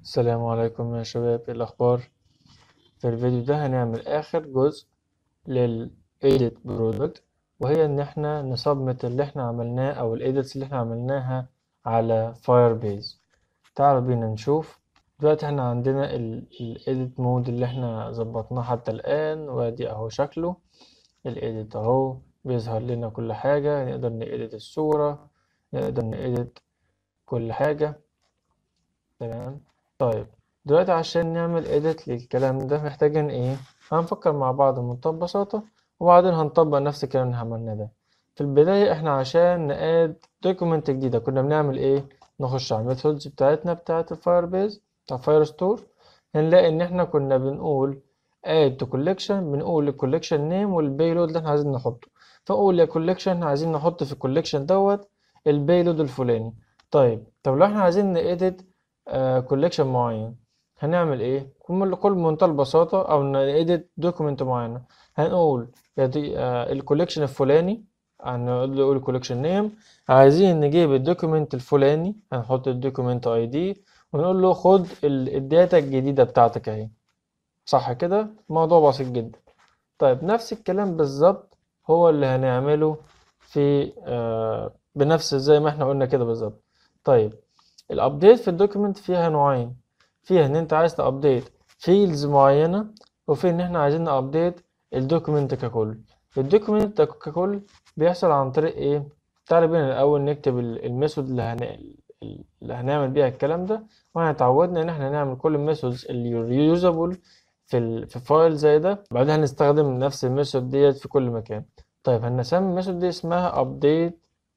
السلام عليكم يا شباب ايه الاخبار في الفيديو ده هنعمل اخر جزء لل edit product وهي ان احنا نسبمت اللي احنا عملناه او الايديتس اللي احنا عملناها على Firebase تعالوا بينا نشوف دلوقتي احنا عندنا ال edit mode اللي احنا ظبطناه حتى الان وادي اهو شكله الايديت اهو بيظهر لنا كل حاجة نقدر نedit الصورة نقدر نedit كل حاجة تمام طيب دلوقتي عشان نعمل edit للكلام ده محتاجين ايه هنفكر مع بعض بمنتهى البساطة وبعدين هنطبق نفس الكلام اللي عملناه ده في البداية احنا عشان نقاد دوكيمنت جديدة كنا بنعمل ايه نخش على الميثودز بتاعتنا بتاعت الفاير بتاع فاير ستور هنلاقي ان احنا كنا بنقول add to collection بنقول الكوليكشن نيم والبيلود اللي احنا عايزين نحطه فنقول يا كوليكشن احنا عايزين نحط في الكوليكشن دوت البيلود الفلاني طيب طب لو احنا عايزين نedit كوليكشن معين هنعمل ايه كل كل بمنتهى البساطة او نedit دوكيمنت معينة هنقول يا دي الكوليكشن الفلاني هنقول له الكوليكشن نيم عايزين نجيب الدوكيمنت الفلاني هنحط الدوكيمنت اي دي ونقول له خد الداتا الجديدة بتاعتك اهي صح كده موضوع بسيط جدا طيب نفس الكلام بالظبط هو اللي هنعمله في آه بنفس زي ما احنا قلنا كده بالظبط طيب الابديت في الدوكيمنت فيها نوعين فيها ان انت عايز تابديت فيلدز معينه وفي ان احنا عايزين نابديت الدوكيمنت ككل الدوكيمنت ككل بيحصل عن طريق ايه تعالى بينا الاول نكتب الميثود اللي, هن... اللي هنعمل بيها الكلام ده واحنا اتعودنا ان احنا نعمل كل الميثودز اللي ريوزابل في ال... في فايل زي ده بعدين هنستخدم نفس الميثود ديت في كل مكان طيب هنسمي الميثود دي اسمها ابديت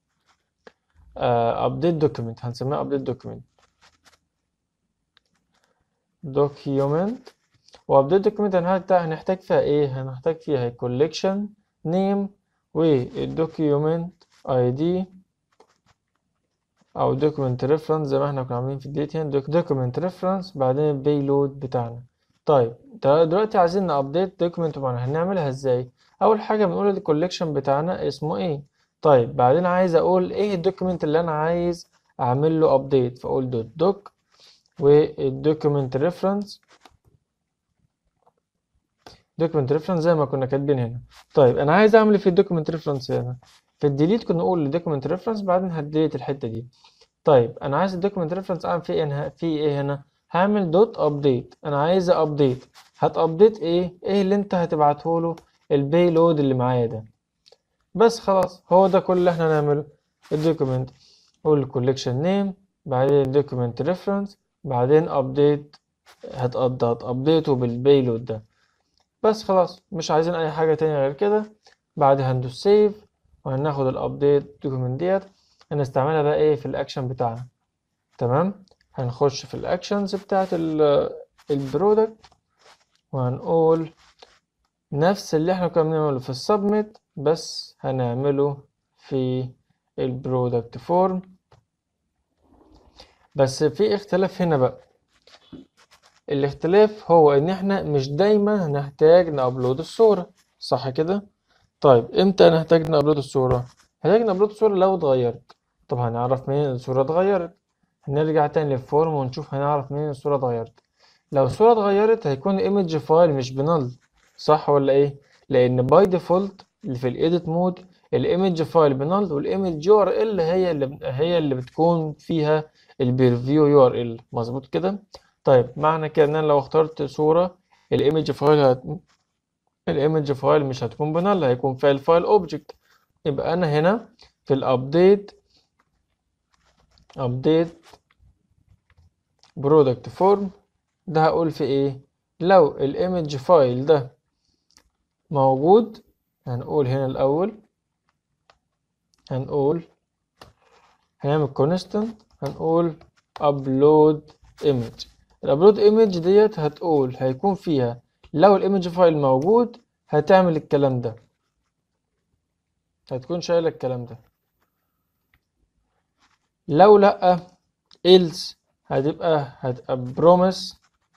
ابديت دوكيمنت هنسميها ابديت دوكيمنت دوكيومنت وابديت دوكيمنت هنحتاج فيها ايه هنحتاج فيها الكوليكشن نيم والدوكيومنت اي دي او دوكيومنت ريفرنس زي ما احنا كنا عاملين في الديتين دوكيومنت ريفرنس بعدين البيلود بتاعنا طيب دلوقتي عايزين نابديت دوكيومنت معينة هنعملها ازاي اول حاجه بنقول الكوليكشن بتاعنا اسمه ايه طيب بعدين عايز اقول ايه الدوكيمنت اللي انا عايز اعمل له ابديت فاقول دوت دوك والدوكيمنت ريفرنس دوكيمنت ريفرنس زي ما كنا كاتبين هنا طيب انا عايز اعمل في الدوكيمنت ريفرنس هنا في الديليت كنا نقول الدوكيمنت ريفرنس بعدين هديليت الحته دي طيب انا عايز الدوكيمنت ريفرنس اعمل فيه ايه في ايه هنا هعمل دوت ابديت انا عايز ابديت هتابديت ايه ايه اللي انت هتبعته له البيلود اللي معايا ده بس خلاص هو ده كل اللي احنا هنعمله الدوكيمنت قول الكوليكشن نيم بعدين الدوكيمنت ريفرنس بعدين ابديت هتابديته بالبيلود ده بس خلاص مش عايزين اي حاجه تانية غير كده بعدها هندوس سيف وهناخد الابديت دوكيمنت ديت هنستعملها بقى ايه في الاكشن بتاعنا تمام هنخش في الاكشنز بتاعت البرودكت وهنقول نفس اللي احنا كنا بنعمله في السبميت بس هنعمله في البرودكت فورم بس في اختلاف هنا بقى الاختلاف هو ان احنا مش دايما هنحتاج نابلود الصورة صح كده طيب امتى نحتاج نابلود الصورة هنحتاج نابلود الصورة لو اتغيرت طب هنعرف منين الصورة اتغيرت هنرجع تاني للفورم ونشوف هنعرف منين الصورة اتغيرت لو الصورة اتغيرت هيكون ايمج فايل مش بنل صح ولا ايه لان باي ديفولت اللي في الايديت مود الايمج فايل بنل والايمج يو ار ال هي اللي هي اللي بتكون فيها البريفيو يو ار ال مظبوط كده طيب معنى كده ان انا لو اخترت صورة الايمج فايل هت... الايمج فايل مش هتكون بنل هيكون فيها الفايل اوبجكت يبقى انا هنا في الابديت ابديت برودكت فورم ده هقول في ايه لو الايمج فايل ده موجود هنقول هنا الاول هنقول هنعمل كونستنت هنقول upload image الابلود ايمج ديت هتقول هيكون فيها لو الايمج فايل موجود هتعمل الكلام ده هتكون شايله الكلام ده لو لا else هتبقى هتبقى promise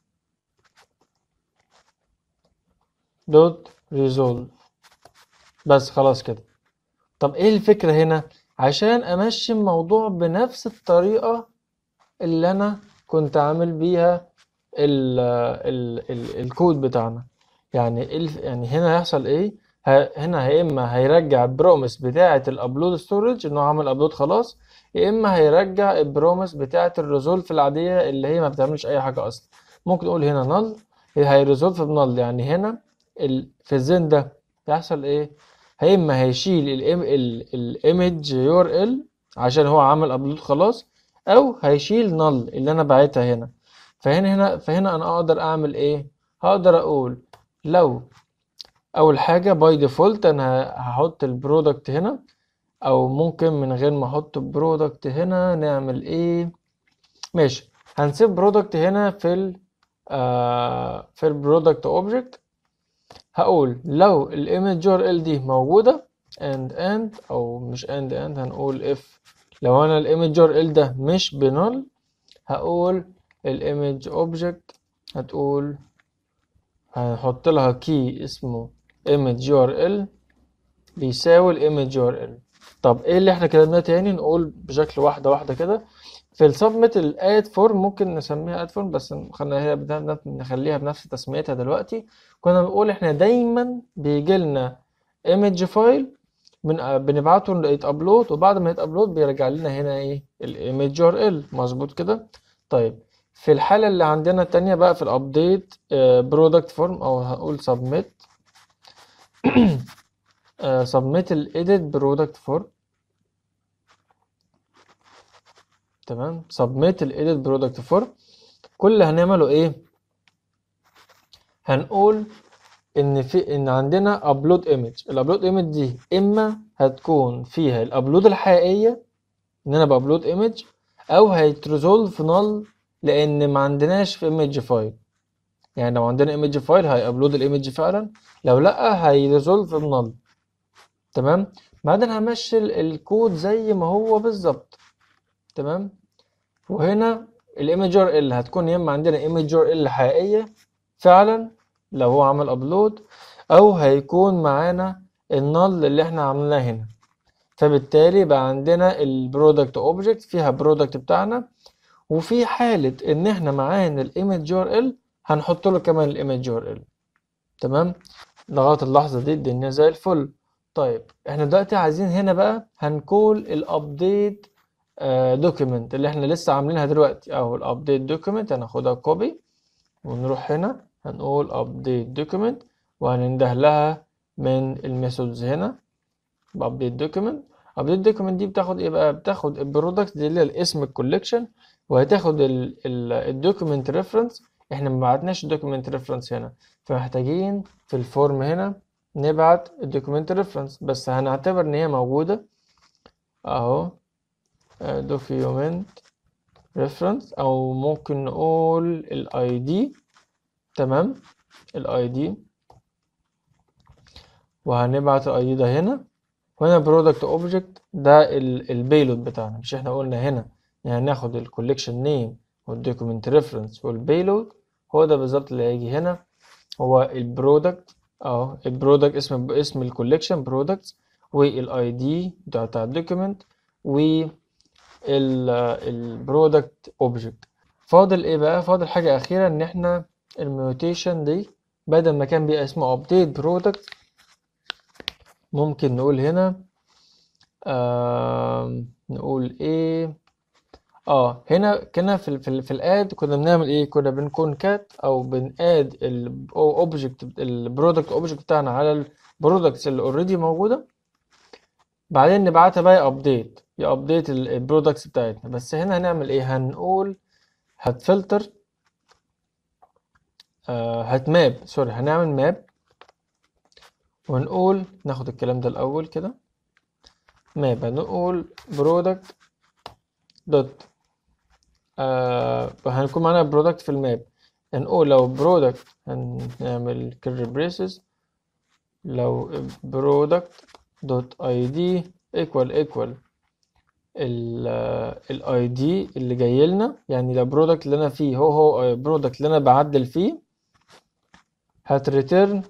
دوت resolve بس خلاص كده طب ايه الفكرة هنا عشان امشي الموضوع بنفس الطريقة اللي انا كنت عامل بيها ال ال ال الكود بتاعنا يعني ال يعني هنا هيحصل ايه ه- هنا يا اما هيرجع البروميس بتاعه الابلود ستورج انه عمل ابلود خلاص يا اما هيرجع البروميس بتاعه الريزولف العاديه اللي هي ما بتعملش اي حاجه اصلا ممكن نقول هنا نل هيريزولف بنل يعني هنا ال في الزين ده يحصل ايه يا اما هيشيل الايمج يو ار ال عشان هو عمل ابلود خلاص او هيشيل نل اللي انا باعتها هنا فهنا هنا فهنا انا اقدر اعمل ايه هقدر اقول لو اول حاجه باي ديفولت انا هحط البرودكت هنا او ممكن من غير ما احط برودكت هنا نعمل ايه ماشي هنسيب برودكت هنا في ال آه في البرودكت اوبجكت هقول لو الايمج ار ال دي موجوده and and او مش and and هنقول if لو انا الايمج ار ال ده مش بنل هقول الايمج اوبجكت هتقول هنحط لها كي اسمه image url بيساوي الايمج url طب ايه اللي احنا كتبناه تاني نقول بشكل واحده واحده كده في السبمت الاد فورم ممكن نسميها اد فورم بس خلينا هي بدأنا نخليها بنفس تسميتها دلوقتي كنا بنقول احنا دايما بيجي لنا ايمج فايل من بنبعته يتابلود وبعد ما يتابلود بيرجع لنا هنا ايه الايمج ار ال مظبوط كده طيب في الحاله اللي عندنا التانية بقى في الابديت برودكت فورم او هنقول سبميت سبميت الايديت برودكت فورم تمام سبميت الايديت برودكت فورم كل اللي هنعمله ايه هنقول ان في ان عندنا ابلود ايمج الابلود ايمج دي اما هتكون فيها الابلود الحقيقيه ان انا بابلود ايمج او هيتريزولف نل لان ما عندناش في ايمج فايل يعني لو عندنا ايمج فايل هيابلود الايمج فعلا لو لا هيريزولف بنل تمام بعدين همشي الكود زي ما هو بالظبط تمام وهنا الايمج ار ال هتكون يا اما عندنا ايمج ار ال حقيقيه فعلا لو هو عمل ابلود او هيكون معانا النل اللي احنا عملناه هنا فبالتالي بقى عندنا البرودكت اوبجكت فيها برودكت بتاعنا وفي حالة ان احنا معانا الايمج ار ال هنحط له كمان الايمج ار ال تمام لغاية اللحظة دي الدنيا زي الفل طيب احنا دلوقتي عايزين هنا بقى هنكول الابديت دوكيمنت اللي احنا لسه عاملينها دلوقتي اهو الابديت دوكيمنت هناخدها كوبي ونروح هنا هنقول update document وهننده لها من الميثودز هنا update document update document دي بتاخد ايه بقى بتاخد البرودكت دي اللي هي الاسم الكوليكشن وهتاخد الدوكيمنت ريفرنس احنا ما بعتناش الدوكيمنت ريفرنس هنا فمحتاجين في الفورم هنا نبعت الدوكيمنت ريفرنس بس هنعتبر ان هي موجوده اهو دوكيومنت ريفرنس او ممكن نقول الاي دي تمام الاي دي وهنبعت الاي دي ده هنا وهنا برودكت اوبجكت ده البيلود بتاعنا مش احنا قلنا هنا يعني ناخد الكوليكشن نيم والدوكيمنت ريفرنس والبيلود هو ده بالظبط اللي هيجي هنا هو البرودكت اهو البرودكت اسم اسم الكوليكشن برودكتس والاي دي بتاع الدوكيمنت و البرودكت اوبجكت فاضل ايه بقى فاضل حاجه اخيره ان احنا الميوتيشن دي بدل ما كان بيبقى اسمه update product ممكن نقول هنا آه نقول ايه اه هنا كنا في ال في, ال في الاد كنا بنعمل ايه كنا بنكون كات او بناد الاوبجكت البرودكت اوبجكت بتاعنا على البرودكتس اللي اوريدي موجوده بعدين نبعتها بقى ابديت يابديت البرودكتس بتاعتنا بس هنا هنعمل ايه هنقول هتفلتر آه هتماب سوري هنعمل ماب ونقول ناخد الكلام ده الاول كده ماب هنقول برودكت دوت آه هنكون معانا برودكت في الماب هنقول لو برودكت هنعمل كيرلي بريسز لو برودكت دوت اي دي ايكوال ايكوال الاي دي اللي جاي لنا يعني لو برودكت اللي انا فيه هو هو برودكت اللي انا بعدل فيه هتريتيرن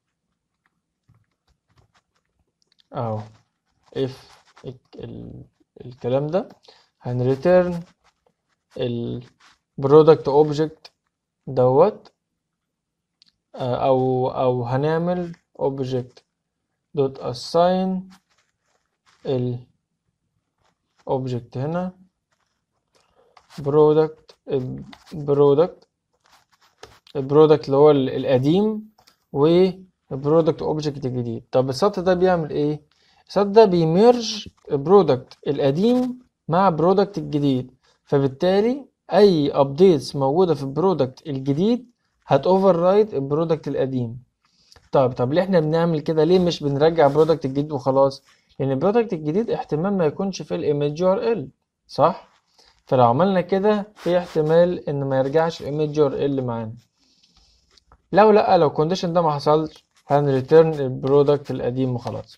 اهو اف الكلام ده هنريتيرن برودكت اوبجكت دوت آه، او او هنعمل اوبجكت دوت اساين ال object هنا برودكت برودكت البرودكت اللي هو ال- القديم وبرودكت اوبجكت الجديد طب السطر ده بيعمل ايه السطر ده بيميرج البرودكت القديم مع برودكت الجديد فبالتالي اي ابديتس موجوده في البرودكت الجديد هت اوفر رايد البرودكت القديم طب طب ليه احنا بنعمل كده ليه مش بنرجع برودكت الجديد وخلاص لان البرودكت الجديد احتمال ما يكونش في الايمج يو ار ال صح فلو عملنا كده في احتمال ان ما يرجعش الايمج يو ار ال معانا لو لا لو الكونديشن ده ما حصلش هنريتيرن البرودكت القديم وخلاص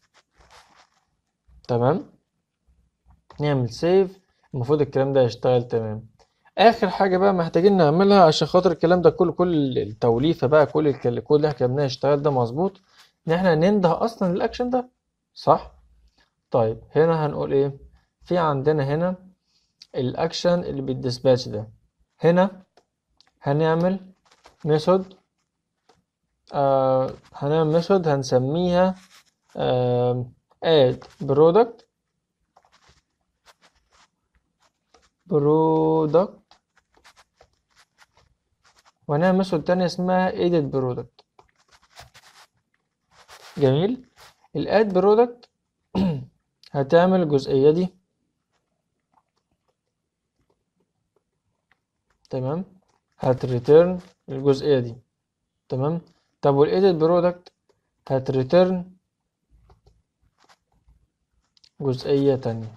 تمام نعمل سيف المفروض الكلام ده يشتغل تمام اخر حاجه بقى محتاجين نعملها عشان خاطر الكلام ده كله كل التوليفه بقى كل الك- الكود اللي احنا كتبناه يشتغل ده مظبوط ان احنا ننده اصلا الاكشن ده صح طيب هنا هنقول ايه في عندنا هنا الاكشن اللي بالديسباتش ده هنا هنعمل ميثود آه هنعمل ميثود هنسميها آه add product product وهنعمل ميثود تانية اسمها edit product جميل الاد برودكت هتعمل الجزئية دي تمام هتريتيرن الجزئية دي تمام طب والايديت برودكت هتريتيرن جزئية تانية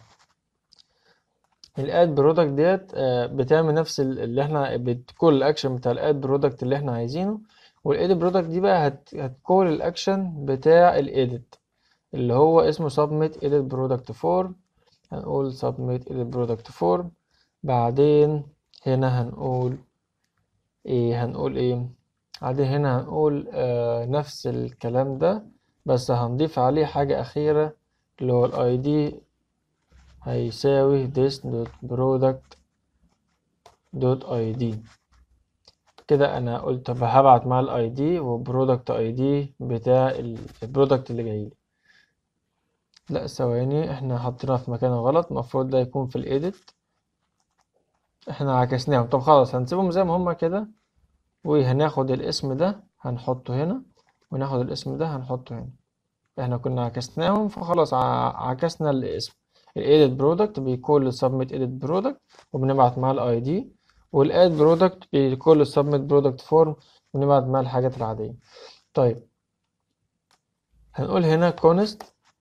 الاد برودكت ديت آه، بتعمل نفس ال- اللي احنا بت- كل الاكشن بتاع الاد برودكت اللي احنا عايزينه والايديت برودكت دي بقى هت هتكول الاكشن بتاع الايديت اللي هو اسمه submit edit product form هنقول submit edit product form بعدين هنا هنقول ايه هنقول ايه بعدين هنا هنقول آه نفس الكلام ده بس هنضيف عليه حاجة أخيرة اللي هو الاي دي هيساوي this dot product dot id كده انا قلت طب هبعت مع الاي دي وبرودكت اي دي بتاع البرودكت اللي جاي لي لا ثواني احنا حطيناها في مكان غلط المفروض ده يكون في الايديت احنا عكسناهم طب خلاص هنسيبهم زي ما هما كده وهناخد الاسم ده هنحطه هنا وناخد الاسم ده هنحطه هنا احنا كنا عكسناهم فخلاص ع- عكسنا الاسم الايديت برودكت بيكون submit edit product وبنبعت معاه الاي دي والاد برودكت بيكون submit product form ونبعت معاه الحاجات العادية طيب هنقول هنا const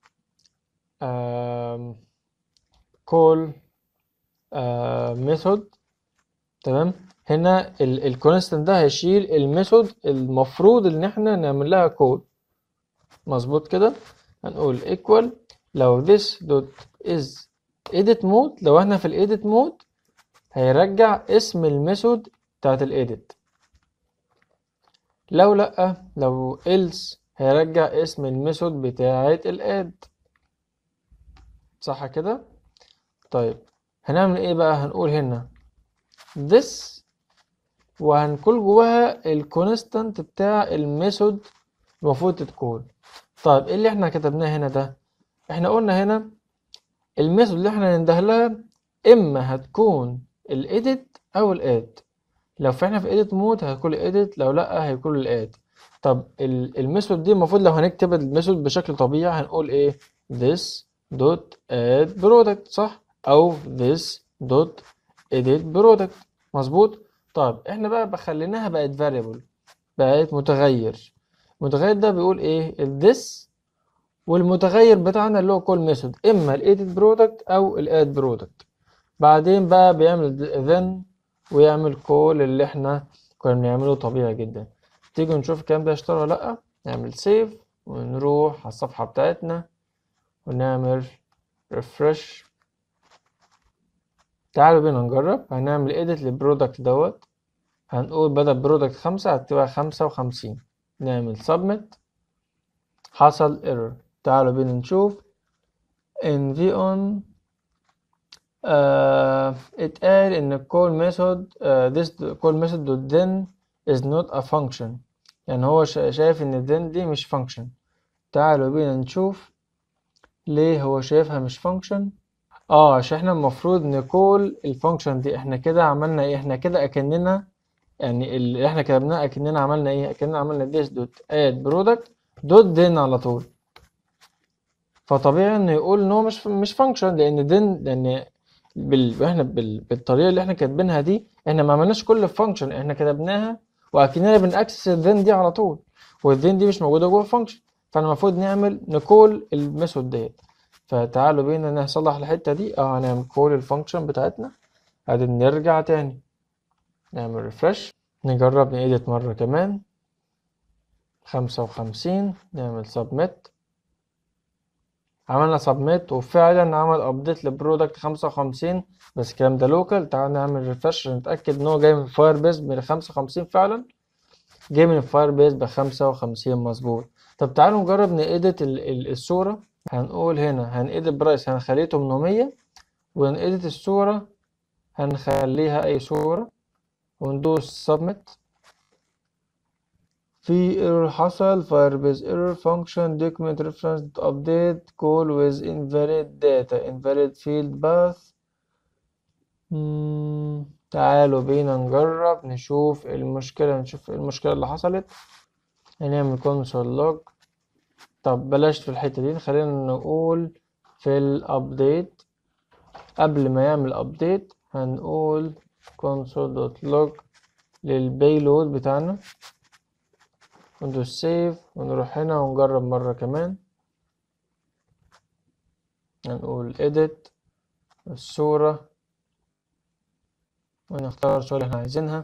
آم، call آم، method تمام هنا الكونستنت ده هيشيل الميثود المفروض ان احنا نعمل لها كول مظبوط كده هنقول equal لو this dot is edit mode لو احنا في الايديت مود هيرجع اسم الميثود بتاعت الايديت لو لأ لو else هيرجع اسم الميثود بتاعت الاد صح كده طيب هنعمل ايه بقى هنقول هنا this وهنقول جواها الكونستانت بتاع الميثود المفروض تتكون طيب ايه اللي احنا كتبناه هنا ده احنا قلنا هنا الميثود اللي احنا ننده لها اما هتكون الايديت او الاد لو احنا في edit مود هيكون الايديت لو لا هيكون الاد طب ال- الميثود دي المفروض لو هنكتب الميثود بشكل طبيعي هنقول ايه this dot add product صح او this dot edit product مظبوط طيب احنا بقى بخليناها بقت variable بقت متغير المتغير ده بيقول ايه ال this والمتغير بتاعنا اللي هو كول ميثود اما الايديت برودكت او الاد برودكت بعدين بقى بيعمل then ويعمل كول اللي احنا كنا بنعمله طبيعي جدا تيجي نشوف الكلام ده اشتغل ولا لا نعمل سيف ونروح على الصفحة بتاعتنا ونعمل ريفرش تعالوا بينا نجرب هنعمل edit للبرودكت دوت هنقول بدل برودكت خمسة هتبقى خمسة وخمسين نعمل submit حصل error تعالوا بينا نشوف in on آه اتقال ان call method uh, this call method dot then is not a function يعني هو شا- شايف ان then دي مش function تعالوا بينا نشوف ليه هو شايفها مش function اه عشان احنا المفروض نقول الفانكشن دي احنا كده عملنا ايه احنا كده اكننا يعني اللي احنا كتبناه اكننا عملنا ايه اكننا عملنا this dot add product dot then على طول فطبيعي انه يقول ان هو مش مش فانكشن لان then لان بال... احنا بال... بالطريقه اللي احنا كاتبينها دي احنا ما عملناش كل فانكشن احنا كتبناها واكننا بنأكسس الذن دي على طول والذن دي مش موجوده جوه فانكشن فانا المفروض نعمل نكول الميثود ديت فتعالوا بينا نصلح الحته دي اه هنعمل كول الفانكشن بتاعتنا بعدين نرجع تاني نعمل ريفرش نجرب نإيديت مرة كمان خمسة وخمسين نعمل سبميت عملنا سبميت وفعلا عمل ابديت لبرودكت خمسة وخمسين بس الكلام ده لوكال تعال نعمل ريفرش نتأكد ان هو جاي من فاير بيز من خمسة وخمسين فعلا جاي من الفاير بيز بخمسة وخمسين مظبوط طب تعالوا نجرب نإيديت ال- ال- الصورة هنقول هنا هنإيديت برايس هنخليه تمنمية ونإيديت الصورة هنخليها أي صورة وندوس submit في error حصل firebase error function document reference update call with invalid data invalid field path مم، تعالوا بينا نجرب نشوف المشكلة نشوف المشكلة اللي حصلت هنعمل console log طب بلاش في الحتة دي خلينا نقول في الابديت قبل ما يعمل ابديت هنقول console.log للبيلود بتاعنا وندوس سيف ونروح هنا ونجرب مرة كمان هنقول edit الصورة ونختار الصورة اللي احنا عايزينها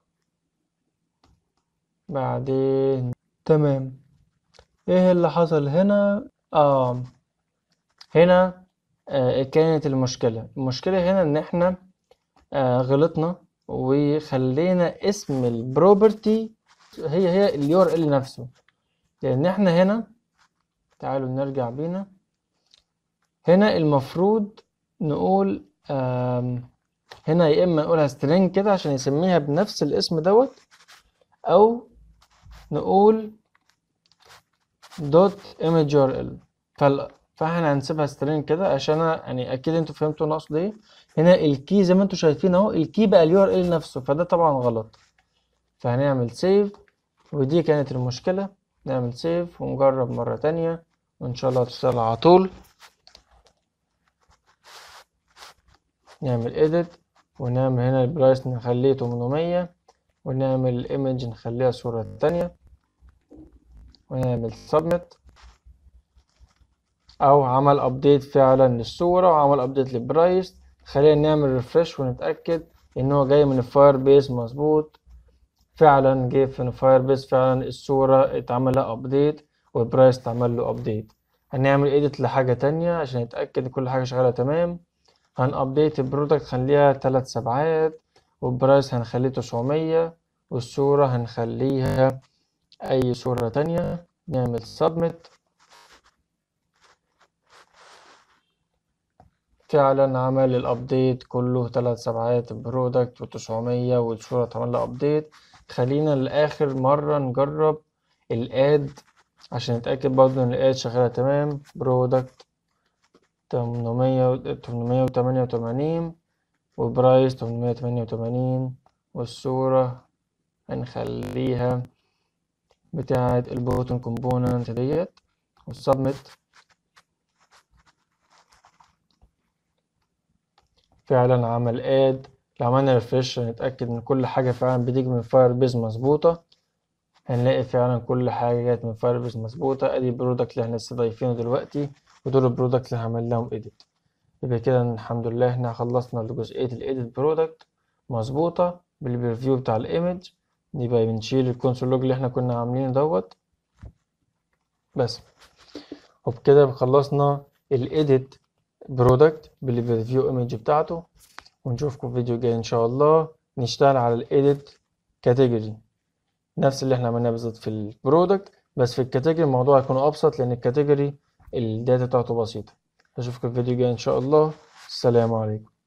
بعدين تمام ايه اللي حصل هنا اه هنا آه كانت المشكلة المشكلة هنا ان احنا آه غلطنا وخلينا اسم البروبرتي هي هي اليو ار ال نفسه لان احنا هنا تعالوا نرجع بينا هنا المفروض نقول آم، هنا يا اما نقولها string كده عشان يسميها بنفس الاسم دوت او نقول دوت image url فال... فاحنا هنسيبها string كده عشان أنا- يعني اكيد انتوا فهمتوا انا اقصد ايه هنا الكي زي ما انتوا شايفين اهو الكي بقى اليو ار ال نفسه فده طبعا غلط فهنعمل سيف ودي كانت المشكلة نعمل سيف ونجرب مرة تانية وإن شاء الله تشتغل على طول نعمل edit ونعمل هنا البرايس نخليه 800 ونعمل الايمج نخليها صورة تانية ونعمل submit أو عمل update فعلا للصورة وعمل update للبرايس خلينا نعمل refresh ونتأكد إن هو جاي من الفاير بيس مظبوط فعلا جه في الفاير بيس فعلا الصورة اتعمل لها ابديت والبرايس اتعمل له ابديت هنعمل ايديت لحاجة تانية عشان نتأكد ان كل حاجة شغالة تمام هنابديت البرودكت خليها تلات سبعات والبرايس هنخليه تسعمية والصورة هنخليها أي صورة تانية نعمل submit فعلا عمل الابديت كله تلات سبعات البرودكت وتسعمية والصورة اتعمل لها ابديت خلينا لآخر مرة نجرب الاد عشان نتأكد برضه إن الاد شغالة تمام برودكت تمنمية تمنمية وتمانية وتمانين وبرايس تمنمية تمانية وتمانين والصورة هنخليها بتاعة البوتن كومبوننت ديت والسبميت فعلا عمل اد لو عملنا ريفرش نتأكد ان كل حاجة فعلا بتيجي من فاير بيز مظبوطة هنلاقي فعلا كل حاجة جت من فاير بيز مظبوطة ادي البرودكت اللي احنا لسه ضايفينه دلوقتي ودول البرودكت اللي هعمل لهم اديت يبقى كده الحمد لله احنا خلصنا جزئية الايديت برودكت مظبوطة بالبريفيو بتاع الايمج يبقى بنشيل الكونسول لوج اللي احنا كنا عاملينه دوت بس وبكده خلصنا الايديت برودكت بالريفيو ايمج بتاعته ونشوفكم في فيديو جاي ان شاء الله نشتغل على الايديت كاتيجوري نفس اللي احنا عملناه بالظبط في البرودكت بس في الكاتيجوري الموضوع هيكون ابسط لان الكاتيجوري الداتا بتاعته بسيطه اشوفكم في فيديو جاي ان شاء الله السلام عليكم